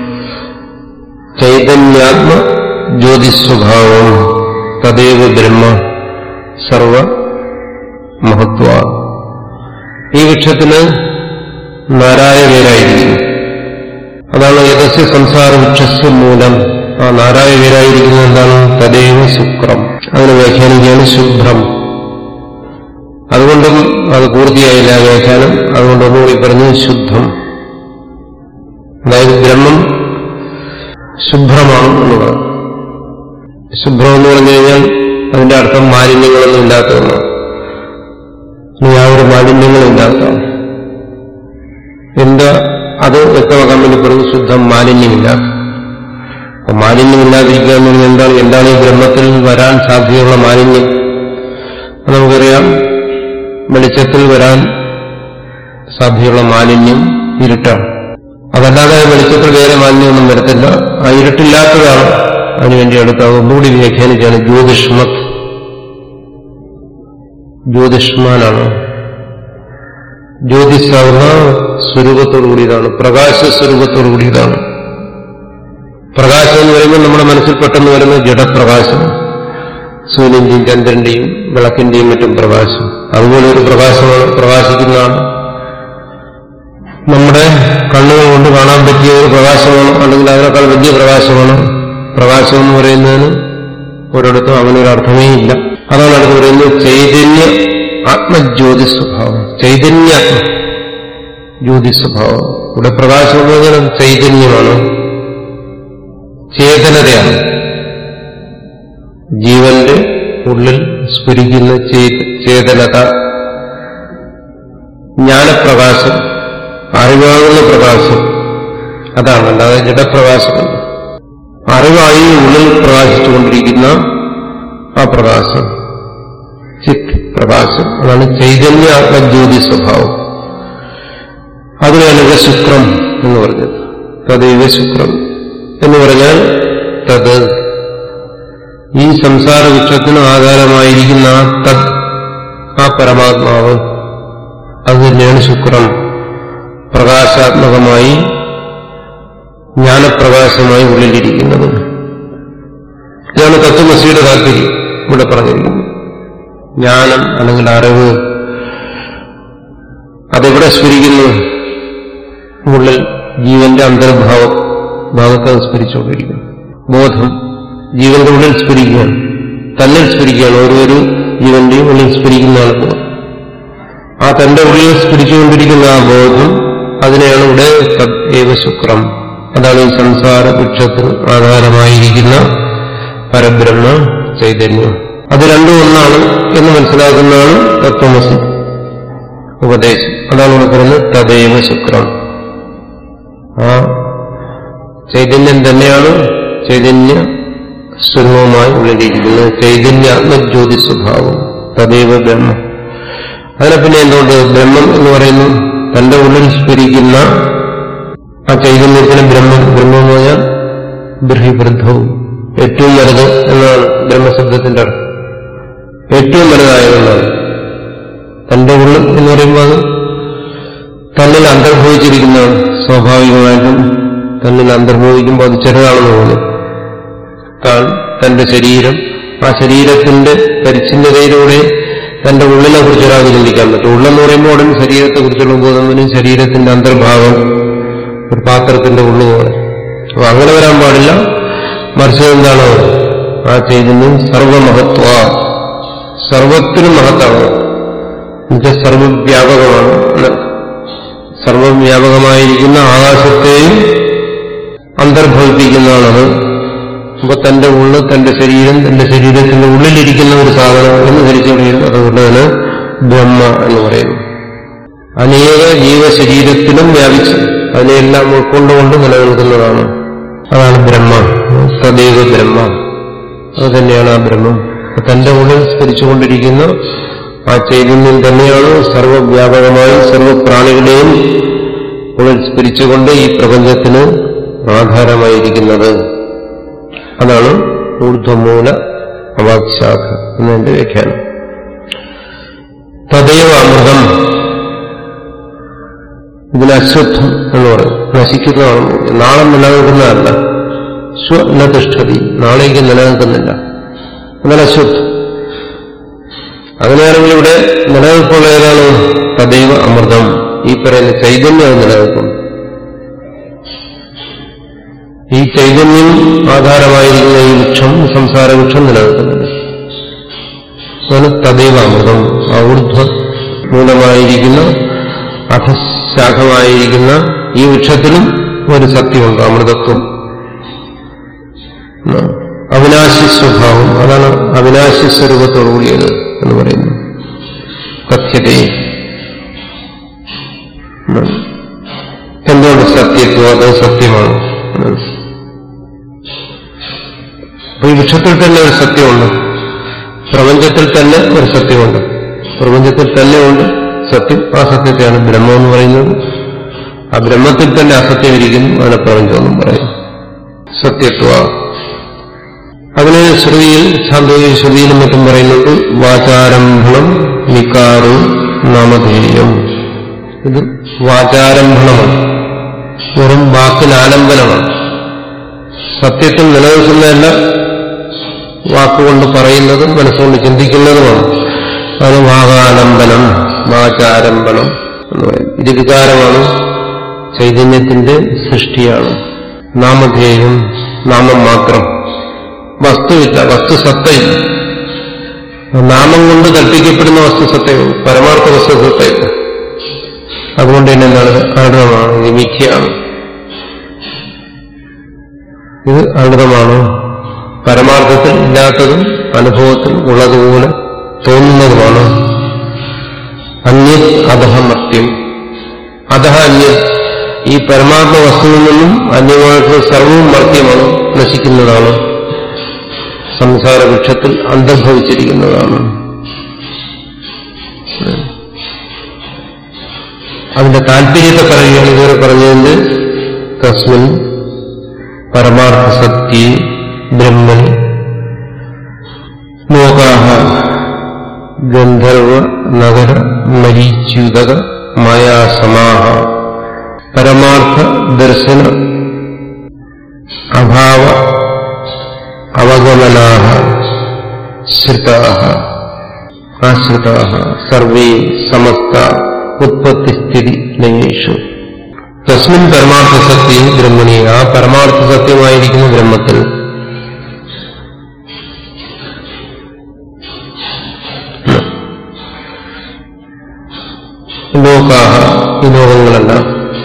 ചൈതന്യാത്മ ജ്യോതിസ്വഭാവം തദൈവ ബ്രഹ്മ സർവ മഹത്വ ഈ വൃക്ഷത്തിന് നാരായ പേരായിരിക്കുന്നു അതാണ് യഥസ്യ സംസാര വൃക്ഷസ്യ മൂലം ആ നാരായ പേരായിരിക്കുന്നത് എന്താണ് തദൈവ ശുക്രം അതിന് വ്യാഖ്യാനിക്കുകയാണ് ശുഭ്രം അതുകൊണ്ടും അത് പൂർത്തിയായില്ല ആ വ്യാഖ്യാനം അതുകൊണ്ട് ഒന്നുകൂടി പറഞ്ഞു ശുദ്ധം അതായത് ബ്രഹ്മം ശുഭ്രമാണ് എന്ന് പറഞ്ഞു ശുഭ്രം എന്ന് പറഞ്ഞു കഴിഞ്ഞാൽ അതിന്റെ അർത്ഥം മാലിന്യങ്ങളൊന്നും ഇല്ലാത്തതെന്നാണ് യാതൊരു മാലിന്യങ്ങളും ഇല്ലാത്തതാണ് എന്താ അത് വ്യക്തമാക്കാൻ വേണ്ടി പറഞ്ഞു ശുദ്ധം മാലിന്യമില്ലാത്ത അപ്പൊ മാലിന്യമില്ലാതിരിക്കുക എന്ന് പറഞ്ഞാൽ എന്താണ് എന്താണ് ഈ ബ്രഹ്മത്തിൽ വരാൻ സാധ്യതയുള്ള മാലിന്യം അത് നമുക്കറിയാം വെളിച്ചത്തിൽ വരാൻ സാധ്യതയുള്ള മാലിന്യം ഇരുട്ടാണ് അതല്ലാതെ വെളിച്ചത്തിൽ വേറെ മാലിന്യമൊന്നും വരത്തില്ല ആ ഇരുട്ടില്ലാത്തതാണ് അതിനുവേണ്ടി അടുത്ത് അത് ഒന്നുകൂടി വ്യാഖ്യാനിച്ചാണ് ജ്യോതിഷ്മത് ജ്യോതിഷ്മാനാണ് ജ്യോതിസാവുന്ന സ്വരൂപത്തോടു കൂടിയതാണ് പ്രകാശ സ്വരൂപത്തോടു കൂടിയതാണ് പ്രകാശം എന്ന് പറയുമ്പോൾ നമ്മുടെ മനസ്സിൽ പെട്ടെന്ന് വരുന്ന ജഡപ്രകാശം സൂര്യന്റെയും ചന്ദ്രന്റെയും വിളക്കിന്റെയും മറ്റും പ്രകാശം അതുപോലെ ഒരു പ്രകാശമാണ് പ്രകാശിക്കുന്നതാണ് നമ്മുടെ കണ്ണുകൾ കൊണ്ട് കാണാൻ പറ്റിയ ഒരു പ്രകാശമാണ് അല്ലെങ്കിൽ അതിനേക്കാൾ വലിയ പ്രകാശമാണ് പ്രകാശം എന്ന് പറയുന്നതിന് ഒരിടത്തും അങ്ങനെ ഒരു അർത്ഥമേ ഇല്ല അതാണ് അടുത്ത് പറയുന്നത് ചൈതന്യ ആത്മജ്യോതി സ്വഭാവം ചൈതന്യ ജ്യോതി സ്വഭാവം ഇവിടെ പ്രകാശം എന്ന് പറഞ്ഞാൽ അത് ചൈതന്യമാണ് ചേതനതയാണ് ജീവന്റെ ഉള്ളിൽ സ്ഫുരിക്കുന്ന ചേതനത ജ്ഞാനപ്രകാശം അറിവാകുന്ന പ്രകാശം അതാണ് അല്ലാതെ ജഡപ്രകാശമല്ല അറിവായി ഉള്ളിൽ പ്രകാശിച്ചുകൊണ്ടിരിക്കുന്ന ആ പ്രകാശം ചിത് പ്രകാശം അതാണ് ചൈതന്യ ആത്മജ്യോതി സ്വഭാവം അതിനാണ് ഇവിടെ ശുക്രം എന്ന് പറഞ്ഞത് തദൈവ ശുക്രം എന്ന് പറഞ്ഞാൽ തത് ഈ സംസാര വൃക്ഷത്തിന് ആധാരമായിരിക്കുന്ന ആ തത് ആ പരമാത്മാവ് അത് തന്നെയാണ് ശുക്രം പ്രകാശാത്മകമായി ജ്ഞാനപ്രകാശമായി ഉള്ളിലിരിക്കുന്നത് ഇതാണ് തത്വമസിയുടെ താല്പര്യം ഇവിടെ പറഞ്ഞിരിക്കുന്നത് ജ്ഞാനം അല്ലെങ്കിൽ അറിവ് അതെവിടെ സ്ഫുരിക്കുന്നു ഉള്ളിൽ ജീവന്റെ അന്തർഭാവം ഭാഗത്ത് അത് സ്ഫുരിച്ചുകൊണ്ടിരിക്കുന്നു ബോധം ജീവന്റെ ഉള്ളിൽ സ്ഫുരിക്കുകയാണ് തന്നിൽ സ്ഫുരിക്കുകയാണ് ഓരോരോ ജീവന്റെയും ഉള്ളിൽ സ്ഫുരിക്കുന്നതാണ് ബോധം ആ തന്റെ ഉള്ളിൽ സ്ഫുരിച്ചുകൊണ്ടിരിക്കുന്ന ആ ബോധം അതിനെയാണ് ഇവിടെ ഏവ ശുക്രം അതാണ് ഈ സംസാര വൃക്ഷത്തിന് ആധാരമായിരിക്കുന്ന പരബ്രഹ്മ ചൈതന്യം അത് രണ്ടും ഒന്നാണ് എന്ന് മനസ്സിലാക്കുന്നതാണ് തത്വമസി ഉപദേശം അതാണ് ഇവിടെ പറയുന്നത് തദൈവ ശുക്രം ആ ചൈതന്യം തന്നെയാണ് ചൈതന്യ സ്വരൂപമായി ഉള്ളിലിരിക്കുന്നത് ചൈതന്യ ആത്മജ്യോതി സ്വഭാവം തദൈവ ബ്രഹ്മം അതിനെ പിന്നെ എന്തുകൊണ്ട് ബ്രഹ്മം എന്ന് പറയുന്നു തന്റെ ഉള്ളിൽ സ്ഫുരിക്കുന്ന ആ ചൈതന്യത്തിന് ബ്രഹ്മം ബ്രഹ്മം എന്ന് പറഞ്ഞാൽ ബൃഹിവൃദ്ധവും ഏറ്റവും വലുത് എന്നാണ് ബ്രഹ്മശബ്ദത്തിന്റെ അർത്ഥം ഏറ്റവും വലുതായതെന്നാണ് തന്റെ ഉള്ളിൽ എന്ന് പറയുമ്പോൾ അത് തന്നിൽ അന്തർഭവിച്ചിരിക്കുന്നതാണ് സ്വാഭാവികമായിട്ടും തന്നിൽ അന്തർഭവിക്കുമ്പോൾ അത് ചെറുതാണെന്ന് തോന്നും താൻ തന്റെ ശരീരം ആ ശരീരത്തിന്റെ പരിച്ഛിന്നതയിലൂടെ തന്റെ ഉള്ളിനെ കുറിച്ച് ഒരാൾക്ക് ചിന്തിക്കാൻ പറ്റും ഉള്ളെന്ന് പറയുമ്പോൾ ഉടൻ ശരീരത്തെ കുറിച്ചുള്ള ബോധം ശരീരത്തിന്റെ അന്തർഭാവം ഒരു പാത്രത്തിന്റെ ഉള്ളു പോലെ അപ്പൊ അങ്ങനെ വരാൻ പാടില്ല മറിച്ച് എന്താണ് ആ ചൈതന്യം സർവമഹത്വ സർവത്തിനും മഹത്താണ് എന്നുവെച്ചാൽ സർവവ്യാപകമാണ് എന്നർത്ഥം. സർവവ്യാപകമായിരിക്കുന്ന ആകാശത്തെയും അന്തർഭവിപ്പിക്കുന്നതാണത് അപ്പൊ തന്റെ ഉള്ള് തന്റെ ശരീരം തന്റെ ശരീരത്തിന്റെ ഉള്ളിലിരിക്കുന്ന ഒരു സാധനം എന്ന് ധരിച്ചു കഴിയുന്നു അതുകൊണ്ട് തന്നെ ബ്രഹ്മ എന്ന് പറയുന്നു അനേക ജീവശരീരത്തിലും വ്യാപിച്ച് അതിനെയെല്ലാം ഉൾക്കൊണ്ടുകൊണ്ട് നിലനിൽക്കുന്നതാണ് അതാണ് ബ്രഹ്മ തദൈവ ബ്രഹ്മ അത് തന്നെയാണ് ആ ബ്രഹ്മം അപ്പൊ തന്റെ ഉള്ളിൽ സ്മരിച്ചുകൊണ്ടിരിക്കുന്ന ആ ചൈതന്യം തന്നെയാണ് സർവവ്യാപകമായി സർവപ്രാണികളെയും ഉള്ളിൽ സ്മരിച്ചുകൊണ്ട് ഈ പ്രപഞ്ചത്തിന് ആധാരമായിരിക്കുന്നത് അതാണ് ഊർധ്വമൂല അവാക്ശാഖ എന്നതിന്റെ വ്യാഖ്യാനം തദൈവ അമൃതം ഇതിന് അശ്വത്ഥം എന്ന് പറയും നശിക്കുന്നതാണ് നാളെ നിലനിൽക്കുന്നതല്ല സ്വനതിഷ്ഠതി നാളേക്ക് നിലനിൽക്കുന്നില്ല എന്നാൽ അശ്വത്ഥം അങ്ങനെയാണെങ്കിൽ ഇവിടെ നിലനിൽപ്പുള്ള ഏതാണ് തദൈവ അമൃതം ഈ പറയുന്ന ചൈതന്യം അത് നിലനിൽക്കുന്നു ഈ ചൈതന്യം ആധാരമായിരിക്കുന്ന ഈ വൃക്ഷം സംസാര വൃക്ഷം നിലനിൽക്കുന്നില്ല അതാണ് തദൈവ അമൃതം ആ ഊർധ്വ മൂലമായിരിക്കുന്ന അധശാഖമായിരിക്കുന്ന ഈ വൃക്ഷത്തിലും ഒരു സത്യമുണ്ട് അമൃതത്വം എന്നാണ്. അവിനാശി സ്വഭാവം അതാണ് അവിനാശി സ്വരൂപത്തോടുകൂടിയത് എന്ന് പറയുന്നു സത്യതയെ എന്നാണ്. എന്തുകൊണ്ട് സത്യത്വം അത് സത്യമാണ് എന്നാണ്. അപ്പൊ ഈ വൃക്ഷത്തിൽ തന്നെ ഒരു സത്യമുണ്ട് പ്രപഞ്ചത്തിൽ തന്നെ ഒരു സത്യമുണ്ട് പ്രപഞ്ചത്തിൽ തന്നെ ഉണ്ട് സത്യം ആ സത്യത്തെയാണ് ബ്രഹ്മം എന്ന് പറയുന്നത് ആ ബ്രഹ്മത്തിൽ തന്നെ അസത്യം ഇരിക്കുന്നു അതിനെ പ്രപഞ്ചമെന്നും പറയുന്നു സത്യത്വ അതിനെ ശ്രുതിയിൽ ശാന്തോയ ശ്രുതിയിലും മറ്റും പറയുന്നുണ്ട് വാചാരംഭണം വികാരവും നാമധേയം ഇത് വാചാരംഭണമാണ് വെറും വാക്കിനാലംബനമാണ് സത്യത്തിൽ നിലനിൽക്കുന്നതല്ല വാക്കുകൊണ്ട് പറയുന്നതും മനസ്സുകൊണ്ട് ചിന്തിക്കുന്നതുമാണ് അത് വാകാലംബനം വാചാരംഭണം എന്ന് പറയും ഇത് വികാരമാണ് ചൈതന്യത്തിന്റെ സൃഷ്ടിയാണ് നാമധേയം നാമം മാത്രം വസ്തുവില്ല വസ്തുസത്തയില്ല നാമം കൊണ്ട് കൽപ്പിക്കപ്പെടുന്ന വസ്തുസത്തയുള്ളൂ പരമാർത്ഥ വസ്തുസത്തയില്ല അതുകൊണ്ട് തന്നെ എന്താണ് അനൃതമാണ് ഇത് മിഥ്യയാണ് ഇത് അനൃതമാണ് പരമാർത്ഥത്തിൽ ഇല്ലാത്തതും അനുഭവത്തിൽ ഉള്ളതുപോലെ തോന്നുന്നതുമാണ് അന്യത് അധഹ മത്യം അധഹ അന്യത് ഈ പരമാത്മ വസ്തുവിൽ നിന്നും അന്യമായിട്ടുള്ള സർവവും മർത്യമാണ് നശിക്കുന്നതാണ് സംസാര വൃക്ഷത്തിൽ അന്തർഭവിച്ചിരിക്കുന്നതാണ് അതിന്റെ താല്പര്യത്തെ പറയുകയാണ് ഇതുവരെ പറഞ്ഞതിന്റെ തസ്മിൻ പരമാർത്ഥ സത്യ ബ്രഹ്മൻ ലോകാഹ ഗന്ധർവ നഗര മരീച്യുതക മായാസമാഹ പരമാർത്ഥ ദർശന അഭാവ അവഗമനാഹ ശ്രുതാഹ ആശ്രിതാഹ സർവേ സമസ്ത ഉത്പത്തിസ്ഥിതി ലയേഷു തസ്മിൻ പരമാർത്ഥ സത്യം ബ്രഹ്മണി ആ പരമാർത്ഥ സത്യമായിരിക്കുന്ന ബ്രഹ്മത്തിൽ ലോകാഹ ഈ ലോകങ്ങളെല്ലാം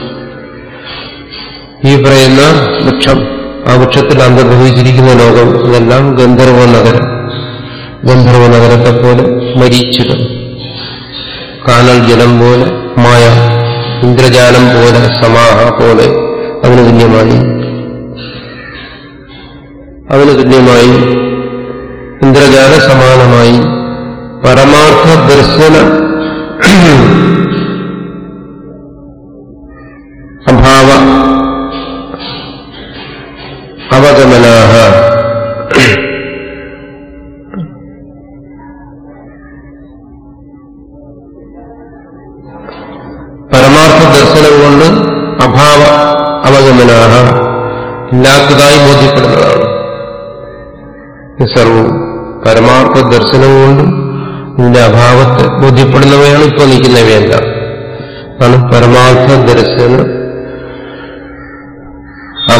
ഈ പറയുന്ന വൃക്ഷം ആ വൃക്ഷത്തിൽ അന്തർഭവിച്ചിരിക്കുന്ന ലോകം ഇതെല്ലാം ഗന്ധർവ നഗരം ഗന്ധർവ നഗരത്തെ പോലെ മരീച്ചുകൾ കാനൽ ജലം പോലെ മായ ഇന്ദ്രജാലം പോലെ സമാഹ പോലെ അതിന് തുല്യമായി അതിന് തുല്യമായി ഇന്ദ്രജാല സമാനമായി പരമാർത്ഥ ദർശന അഭാവ അവഗമനാഹ പരമാർത്ഥ ദർശനം കൊണ്ട് അഭാവ അവഗമനാഹ ഇല്ലാത്തതായി ബോധ്യപ്പെടുന്നതാണ് ഇത് സർവവും പരമാർത്ഥ ദർശനം കൊണ്ടും ഇതിന്റെ അഭാവത്തെ ബോധ്യപ്പെടുന്നവയാണ് ഇപ്പോൾ നിൽക്കുന്നവയല്ല ആണ് പരമാർത്ഥ ദർശന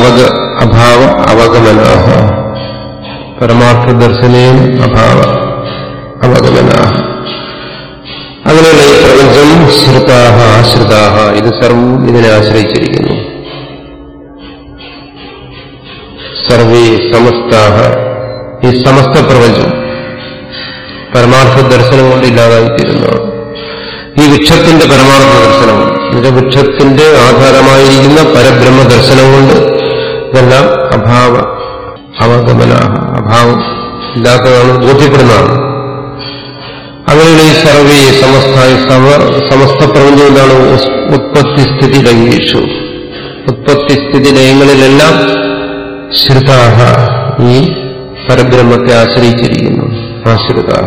അവഗ അഭാവ അവഗമനാഹ പരമാർത്ഥ ദർശനേന അഭാവ അവഗമനാഹ അങ്ങനെയുള്ള ഈ പ്രപഞ്ചം ശ്രുതാഹ ആശ്രിതാഹ ഇത് സർവവും ഇതിനെ ആശ്രയിച്ചിരിക്കുന്നു സർവേ സമസ്താഹ ഈ സമസ്ത പ്രപഞ്ചം പരമാർത്ഥ ദർശനം കൊണ്ട് ഇല്ലാതായിത്തീരുന്നതാണ് ഈ വൃക്ഷത്തിന്റെ പരമാർത്ഥ ദർശനം എന്നുവെച്ചാൽ വൃക്ഷത്തിന്റെ ആധാരമായിരിക്കുന്ന പരബ്രഹ്മ ദർശനം കൊണ്ട് ഇതെല്ലാം അഭാവ അവഗമന അഭാവം ഇല്ലാത്തതാണ് ബോധ്യപ്പെടുന്നതാണ് അങ്ങനെയുള്ള ഈ സർവേ സമസ്ത സമസ്ത പ്രപഞ്ചം എന്താണ് ഉത്പത്തി സ്ഥിതി ലംഘേഷു ഉത്പത്തി സ്ഥിതി ലയങ്ങളിലെല്ലാം ശ്രുതാഹ ഈ പരബ്രഹ്മത്തെ ആശ്രയിച്ചിരിക്കുന്നു ആശ്രിതാഹ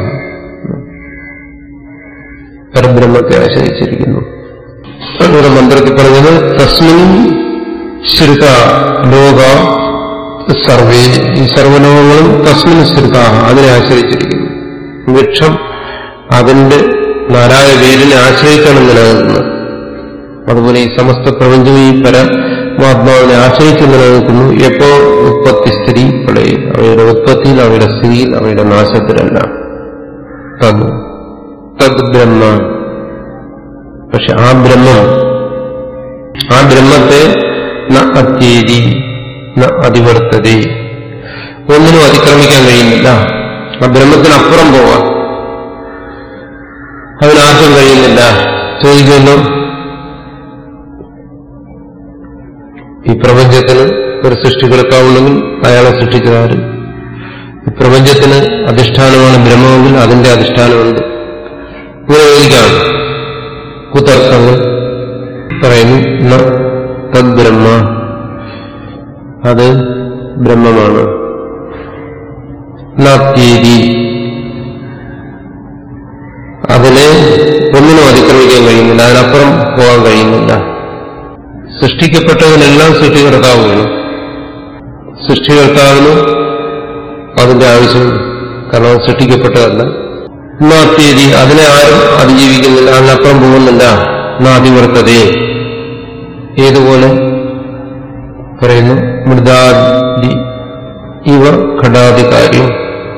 പരബ്രഹ്മത്തെ ആശ്രയിച്ചിരിക്കുന്നു ഇവിടെ മന്ത്രത്തിൽ പറഞ്ഞത് തസ്മിൻ ശ്രുത ലോക സർവേ ഈ സർവലോകങ്ങളും തസ്മിൻ ശ്രുത അതിനെ ആശ്രയിച്ചിരിക്കുന്നു വൃക്ഷം അതിന്റെ നാരായ വേരിനെ ആശ്രയിച്ചാണ് നിലനിൽക്കുന്നത് അതുപോലെ ഈ സമസ്ത പ്രപഞ്ചം ഈ പരമാത്മാവിനെ ആശ്രയിച്ച് നിലനിൽക്കുന്നു എപ്പോ ഉത്പത്തി സ്ഥിതി പ്രളയം അവയുടെ ഉത്പത്തിയിൽ അവയുടെ സ്ഥിതിയിൽ അവയുടെ നാശത്തിലല്ല തന്നു തദ് ബ്രഹ്മ പക്ഷെ ആ ബ്രഹ്മം ആ ബ്രഹ്മത്തെ ന അത്യേരി ന അതിവർത്തത ഒന്നിനും അതിക്രമിക്കാൻ കഴിയുന്നില്ല ആ ബ്രഹ്മത്തിനപ്പുറം പോവാൻ അതിനാർക്കും കഴിയുന്നില്ല ചോദിക്കുമല്ലോ ഈ പ്രപഞ്ചത്തിന് ഒരു സൃഷ്ടികർക്കാവുണ്ടെങ്കിൽ അയാളെ സൃഷ്ടിച്ചതാരും ഈ പ്രപഞ്ചത്തിന് അധിഷ്ഠാനമാണ് ബ്രഹ്മമെങ്കിൽ അതിന്റെ അധിഷ്ഠാനമുണ്ട് ഇങ്ങനെ ചോദിക്കാം കുതർക്കങ്ങൾ പറയുന്നു ന തദ്ബ്രഹ്മ അത് ബ്രഹ്മമാണ് നാത്യേരി അതിനെ ഒന്നിനും അതിക്രമിക്കാൻ കഴിയുന്നില്ല അതിനപ്പുറം പോകാൻ കഴിയുന്നില്ല സൃഷ്ടിക്കപ്പെട്ടതിനെല്ലാം സൃഷ്ടികർത്താവ് വേണം സൃഷ്ടികർത്താവിന് അതിന്റെ ആവശ്യമുണ്ട് കാരണം അത് സൃഷ്ടിക്കപ്പെട്ടതല്ല നാത്യേരി അതിനെ ആരും അതിജീവിക്കുന്നില്ല അതിനപ്പുറം പോകുന്നില്ല നാതിവർത്തതേ ഏതുപോലെ പറയുന്നു മൃദാദി ഇവ ഘടാധികാര്യം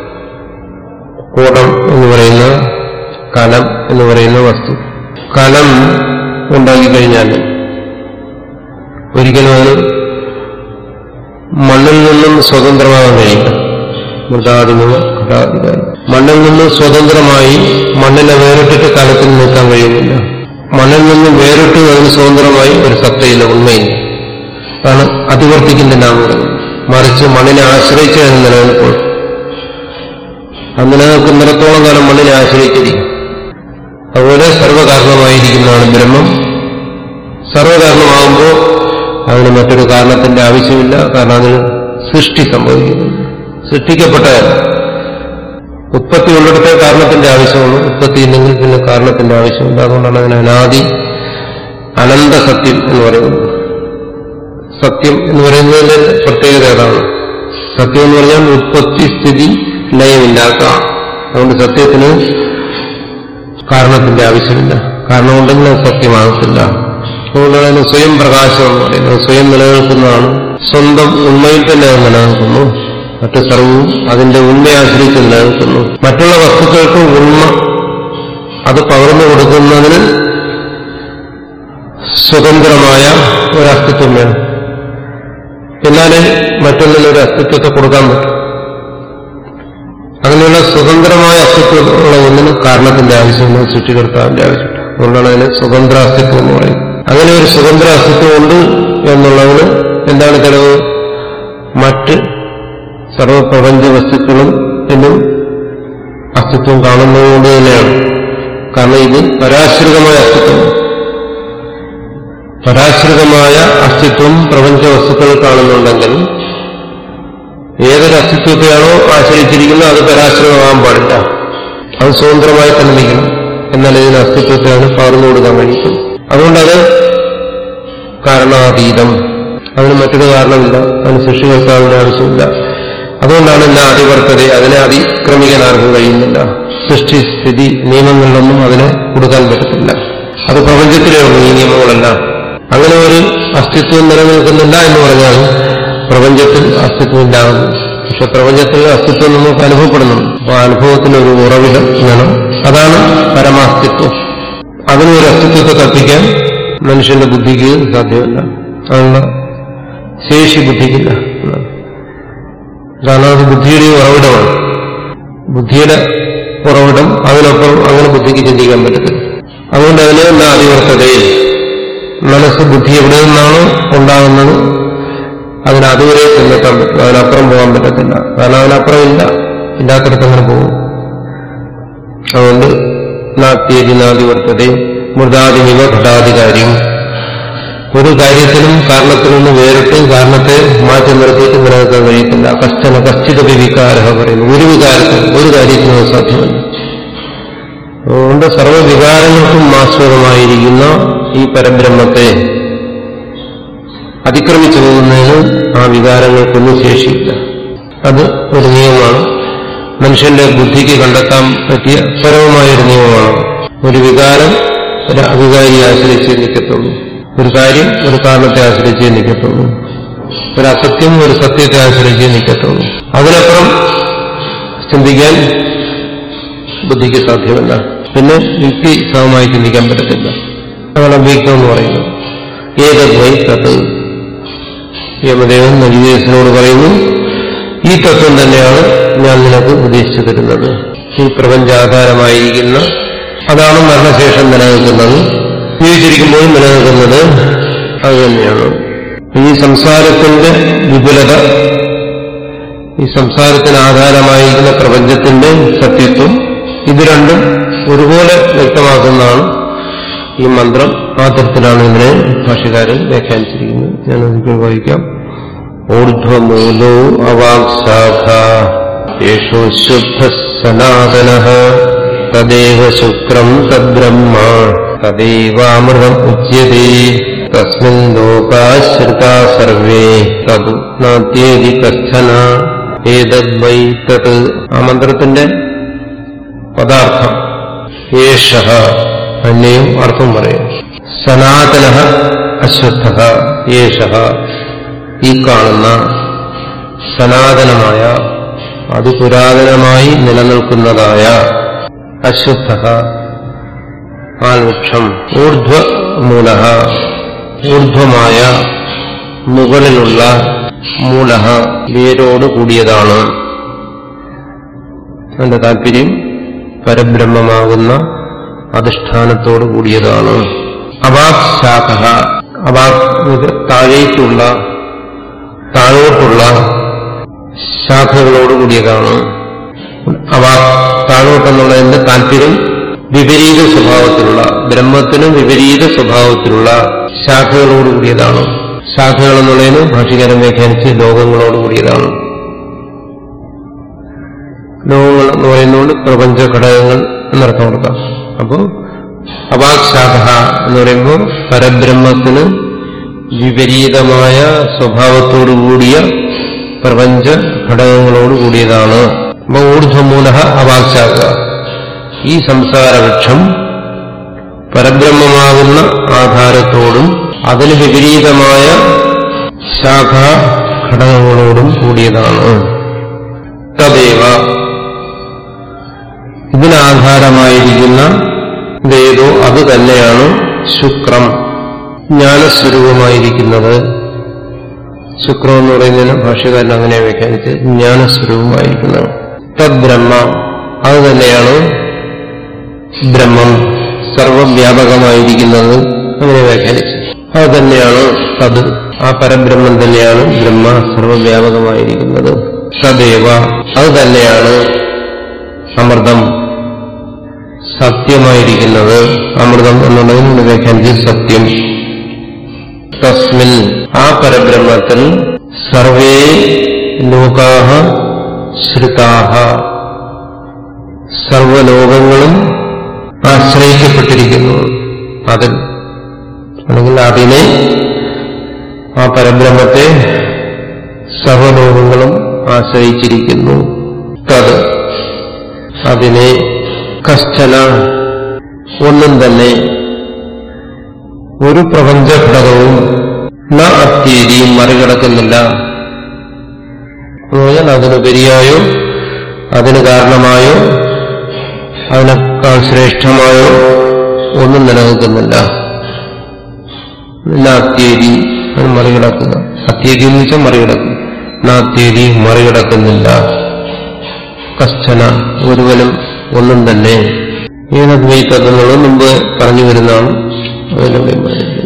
കൂടം എന്ന് പറയുന്ന കലം എന്ന് പറയുന്ന വസ്തു കലം ഉണ്ടാക്കിക്കഴിഞ്ഞാൽ ഒരിക്കലും അത് മണ്ണിൽ നിന്നും സ്വതന്ത്രമാകാൻ കഴിയില്ല മൃതാദിമ ഘടാധികാരി മണ്ണിൽ നിന്ന് സ്വതന്ത്രമായി മണ്ണിനെ വേറിട്ടിട്ട് കലത്തിൽ നിൽക്കാൻ കഴിയുന്നില്ല മണ്ണിൽ നിന്ന് വേറിട്ട് അതിന് സ്വതന്ത്രമായി ഒരു സത്തയില്ല ഉണ്മയില്ല അതാണ് അതിവർത്തിക്കുന്നില്ല എന്ന് പറയുന്നത് മറിച്ച് മണ്ണിനെ ആശ്രയിച്ച് അതിന് നിലനിൽപ്പോൾ അത് നിലനിൽക്കുന്നിടത്തോളം കാലം മണ്ണിനെ ആശ്രയിച്ചിരിക്കും അതുപോലെ സർവകാരണമായിരിക്കുന്നതാണ് ബ്രഹ്മം സർവകാരണമാകുമ്പോൾ അതിന് മറ്റൊരു കാരണത്തിന്റെ ആവശ്യമില്ല കാരണം അതിന് സൃഷ്ടി സംഭവിക്കുന്നു സൃഷ്ടിക്കപ്പെട്ടതല്ല ഉത്പത്തി ഉള്ളിടത്തെ കാരണത്തിന്റെ ആവശ്യമുള്ളൂ ഉത്പത്തി ഇല്ലെങ്കിൽ പിന്നെ കാരണത്തിന്റെ ആവശ്യമില്ല അതുകൊണ്ടാണ് അതിന് അനാദി അനന്ത സത്യം എന്ന് പറയുന്നത് സത്യം എന്ന് പറയുന്നതിന്റെ പ്രത്യേകത ഏതാണ് സത്യം എന്ന് പറഞ്ഞാൽ ഉത്പത്തി സ്ഥിതി ലയമില്ലാത്ത അതുകൊണ്ട് സത്യത്തിന് കാരണത്തിന്റെ ആവശ്യമില്ല കാരണം ഉണ്ടെങ്കിൽ അത് സത്യമാകത്തില്ല അതുകൊണ്ടാണ് അതിന് സ്വയം പ്രകാശം എന്ന് പറയുന്നത് സ്വയം നിലനിൽക്കുന്നതാണ് സ്വന്തം ഉണ്മയിൽ തന്നെ അത് നിലനിൽക്കുന്നു മറ്റു സർവവും അതിന്റെ ഉണ്മയെ ആശ്രയിച്ച് നിലനിൽക്കുന്നു മറ്റുള്ള വസ്തുക്കൾക്ക് ഉണ്മ അത് പകർന്നു കൊടുക്കുന്നതിന് സ്വതന്ത്രമായ ഒരു അസ്തിത്വം വേണം എന്നാലേ മറ്റൊന്നിന് ഒരു അസ്തിത്വത്തെ കൊടുക്കാൻ പറ്റും അങ്ങനെയുള്ള സ്വതന്ത്രമായ അസ്തിത്വമുള്ള ഒന്നിന് കാരണത്തിന്റെ ആവശ്യമില്ല സൃഷ്ടികർത്താവിന്റെ ആവശ്യമില്ല അതുകൊണ്ടാണ് അതിന് സ്വതന്ത്ര അസ്തിത്വം എന്ന് പറയുന്നത് അങ്ങനെ ഒരു സ്വതന്ത്ര അസ്തിത്വം ഉണ്ട് എന്നുള്ളതിന് എന്താണ് തെളിവ് മറ്റ് സർവപ്രപഞ്ച വസ്തുക്കളും എന്നും അസ്തിത്വം കാണുന്നതുകൊണ്ട് തന്നെയാണ് കാരണം ഇത് പരാശ്രിതമായ അസ്തിത്വം പരാശ്രിതമായ അസ്തിത്വം പ്രപഞ്ച വസ്തുക്കൾ കാണുന്നുണ്ടെങ്കിൽ ഏതൊരു അസ്തിത്വത്തെയാണോ ആശ്രയിച്ചിരിക്കുന്നത് അത് പരാശ്രിതമാകാൻ പാടില്ല അത് സ്വതന്ത്രമായി തന്നെ നിൽക്കണം എന്നാൽ ഇതിന് അസ്തിത്വത്തെയാണ് പകർന്നു കൊടുക്കാൻ കഴിയും അതുകൊണ്ടത് കാരണാതീതം അതിന് മറ്റൊരു കാരണമില്ല അതിന് സൃഷ്ടികർത്താവിന്റെ ആവശ്യമില്ല അതുകൊണ്ടാണ് എല്ലാ അതിവർത്തത അതിനെ അതിക്രമിക്കാൻ ആർക്കും കഴിയുന്നില്ല സൃഷ്ടി സ്ഥിതി നിയമങ്ങളിലൊന്നും അതിനെ കൊടുക്കാൻ പറ്റത്തില്ല അത് പ്രപഞ്ചത്തിലേ ഉള്ളൂ ഈ നിയമങ്ങളെല്ലാം അങ്ങനെ ഒരു അസ്തിത്വം നിലനിൽക്കുന്നില്ല എന്ന് പറഞ്ഞാൽ പ്രപഞ്ചത്തിൽ അസ്തിത്വമില്ലാകുന്നു പക്ഷെ പ്രപഞ്ചത്തിൽ അസ്തിത്വം നമുക്ക് അനുഭവപ്പെടുന്നുണ്ട് അപ്പോൾ ആ അനുഭവത്തിന് ഒരു ഉറവിടം വേണം അതാണ് പരമാസ്തിത്വം അതിനൊരു അസ്തിത്വത്തെ കൽപ്പിക്കാൻ മനുഷ്യന്റെ ബുദ്ധിക്ക് സാധ്യമല്ല അതിനുള്ള ശേഷി ബുദ്ധിക്കില്ല എന്നാണ്. കാരണം അത് ബുദ്ധിയുടെ ഉറവിടമാണ് ബുദ്ധിയുടെ ഉറവിടം അതിനപ്പുറം അങ്ങനെ ബുദ്ധിക്ക് ചിന്തിക്കാൻ പറ്റത്തില്ല അതുകൊണ്ട് അതിന് എന്നാ അതിവർത്തതയിൽ മനസ്സ് ബുദ്ധി എവിടെ നിന്നാണോ ഉണ്ടാകുന്നത് അതിന് അതുവരെ ചെന്നെത്താൻ പറ്റും അതിനപ്പുറം പോകാൻ പറ്റത്തില്ല കാരണം അതിനപ്പുറം ഇല്ല ഇല്ലാത്തടത്ത് അങ്ങനെ പോകും അതുകൊണ്ട് നാത്യേതി നാദിവർത്തതയും മൃദാദിമിവ ഘടാധികാരിയും ഒരു കാര്യത്തിനും കാരണത്തിൽ നിന്ന് വേറിട്ട് കാരണത്തെ മാറ്റി നിർത്തിയിട്ട് നിലനിൽക്കാൻ കഴിയത്തില്ല കഷ്ടന കശ്ചിത വികാര പറയുന്നു ഒരു വികാരത്തിൽ ഒരു കാര്യത്തിനും അത് സാധ്യമല്ല അതുകൊണ്ട് സർവ്വവികാരങ്ങൾക്കും ആസ്പദമായിരിക്കുന്ന ഈ പരബ്രഹ്മത്തെ അതിക്രമിച്ചു പോകുന്നതിന് ആ വികാരങ്ങൾക്കൊന്നും ശേഷിയില്ല അത് ഒരു നിയമമാണ് മനുഷ്യന്റെ ബുദ്ധിക്ക് കണ്ടെത്താൻ പറ്റിയ പരമമായൊരു നിയമമാണ് ഒരു വികാരം ഒരു അവികാരിയെ ആശ്രയിച്ചേ നിൽക്കത്തുള്ളൂ ഒരു കാര്യം ഒരു കാരണത്തെ ആശ്രയിച്ചേ നിൽക്കത്തുള്ളൂ ഒരു അസത്യം ഒരു സത്യത്തെ ആശ്രയിച്ചേ നിൽക്കത്തുള്ളൂ അതിനപ്പുറം ചിന്തിക്കാൻ ബുദ്ധിക്ക് സാധ്യമല്ല പിന്നെ യുക്തി സമമായി ചിന്തിക്കാൻ പറ്റത്തില്ല അതാണ് അഭ്യക്തം എന്ന് പറയുന്നത് ഏതദ്വൈ തത് യമദേവൻ നജിദേശനോട് പറയുന്നു ഈ തത്വം തന്നെയാണ് ഞാൻ നിനക്ക് ഉപദേശിച്ചു തരുന്നത് ഈ പ്രപഞ്ചാധാരമായിരിക്കുന്ന അതാണ് മരണശേഷം നിലനിൽക്കുന്നത് ജീവിച്ചിരിക്കുമ്പോഴും നിലനിൽക്കുന്നത് അത് തന്നെയാണ് ഈ സംസാരത്തിന്റെ വിപുലത ഈ സംസാരത്തിന് ആധാരമായിരിക്കുന്ന പ്രപഞ്ചത്തിന്റെ സത്യത്വം ഇത് രണ്ടും ഒരുപോലെ വ്യക്തമാക്കുന്നതാണ് ഈ മന്ത്രം ആ തരത്തിലാണ് ഇതിനെ ഭാഷകാരൻ വ്യാഖ്യാനിച്ചിരിക്കുന്നത് ഞാൻ ഒരിക്കൽ വായിക്കാം ഊർധ്വമൂലോ അവാക്ശാഖ യേശോ ശുദ്ധ സനാതന തദേവ ശുക്രം തദ്ബ്രഹ്മ തദൈവാമൃതം ഉച്യത്തെ തസ്മിൻ ലോകാശ്രിതാ സർവേ തതു നാത്യേതി കശ്ചന ഏതദ്വൈ തത് ആ മന്ത്രത്തിന്റെ പദാർത്ഥം യേശ അന്യയും അർത്ഥം പറയും സനാതന അശ്വത്ഥ യേശ ഈ കാണുന്ന സനാതനമായ അതിപുരാതനമായി നിലനിൽക്കുന്നതായ അശ്വത്ഥ ആൽവൃക്ഷം ഊർധ്വമൂല ഊർധ്വമായ മുകളിലുള്ള മൂല വേരോട് കൂടിയതാണ് എന്റെ താല്പര്യം പരബ്രഹ്മമാകുന്ന അധിഷ്ഠാനത്തോട് കൂടിയതാണ് അവാക് ശാഖ അവാക് താഴേക്കുള്ള താഴോട്ടുള്ള ശാഖകളോട് കൂടിയതാണ് അവാക് താഴോട്ടെന്നുള്ളതിന്റെ താല്പര്യം വിപരീത സ്വഭാവത്തിലുള്ള ബ്രഹ്മത്തിന് വിപരീത സ്വഭാവത്തിലുള്ള ശാഖകളോട് കൂടിയതാണ് ശാഖകൾ എന്നുള്ളതിന് ഭാഷകാരൻ വ്യാഖ്യാനിച്ച് ലോകങ്ങളോട് കൂടിയതാണ് ലോകങ്ങൾ എന്ന് പറയുന്നതുകൊണ്ട് പ്രപഞ്ച ഘടകങ്ങൾ എന്നർത്ഥം കൊടുക്കാം അപ്പോൾ അവാക്ശാഖ എന്ന് പറയുമ്പോൾ പരബ്രഹ്മത്തിന് വിപരീതമായ സ്വഭാവത്തോടു കൂടിയ പ്രപഞ്ച ഘടകങ്ങളോട് കൂടിയതാണ് അപ്പോൾ ഊർധ്വമൂല അവാക്ശാഖ ഈ സംസാരവൃക്ഷം പരബ്രഹ്മമാകുന്ന ആധാരത്തോടും അതിന് വിപരീതമായ ശാഖാ ഘടകങ്ങളോടും കൂടിയതാണ് തദേവ ഇതിനാധാരമായിരിക്കുന്ന വേദോ അത് തന്നെയാണ് ശുക്രം ജ്ഞാനസ്വരൂപമായിരിക്കുന്നത് ശുക്രം എന്ന് പറയുന്നതിന് ഭാഷ്യകാരൻ അങ്ങനെ വ്യാഖ്യാനിച്ച് ജ്ഞാനസ്വരൂപമായിരിക്കുന്നത് തദ്ബ്രഹ്മ അത് തന്നെയാണ് ബ്രഹ്മം സർവവ്യാപകമായിരിക്കുന്നത് അങ്ങനെ വ്യാഖ്യാനിച്ചു അത് തന്നെയാണ് തത് ആ പരബ്രഹ്മം തന്നെയാണ് ബ്രഹ്മ സർവവ്യാപകമായിരിക്കുന്നത് സദേവ അത് തന്നെയാണ് അമൃതം സത്യമായിരിക്കുന്നത് അമൃതം എന്നുള്ളതിന് വ്യാഖ്യാനിച്ച് സത്യം തസ്മിൻ ആ പരബ്രഹ്മത്തിൽ സർവേ ലോകാഹ ശ്രുതാഹ സർവലോകങ്ങളും ആശ്രയിക്കപ്പെട്ടിരിക്കുന്നു അതിൽ അല്ലെങ്കിൽ അതിനെ ആ പരബ്രഹ്മത്തെ സർവലോകങ്ങളും ആശ്രയിച്ചിരിക്കുന്നു തത് അതിനെ കശ്ചന ഒന്നും തന്നെ ഒരു പ്രപഞ്ച ഘടകവും ന അത്യേരി മറികടക്കുന്നില്ല പറഞ്ഞാൽ അതിനുപരിയായോ അതിന് കാരണമായോ അതിനേക്കാൾ ശ്രേഷ്ഠമായോ ഒന്നും നിലനിൽക്കുന്നില്ല നാത്യേരി അത് മറികടക്കുക അത്യേരി എന്ന് വെച്ചാൽ മറികടക്കുക നാത്യേരി മറികടക്കുന്നില്ല കശ്ചന ഒരുവനും ഒന്നും തന്നെ ഏതദ്വൈതം എന്നുള്ളത് മുമ്പ് പറഞ്ഞു വരുന്നതാണ് അതിലൂടെ പറയുന്നത്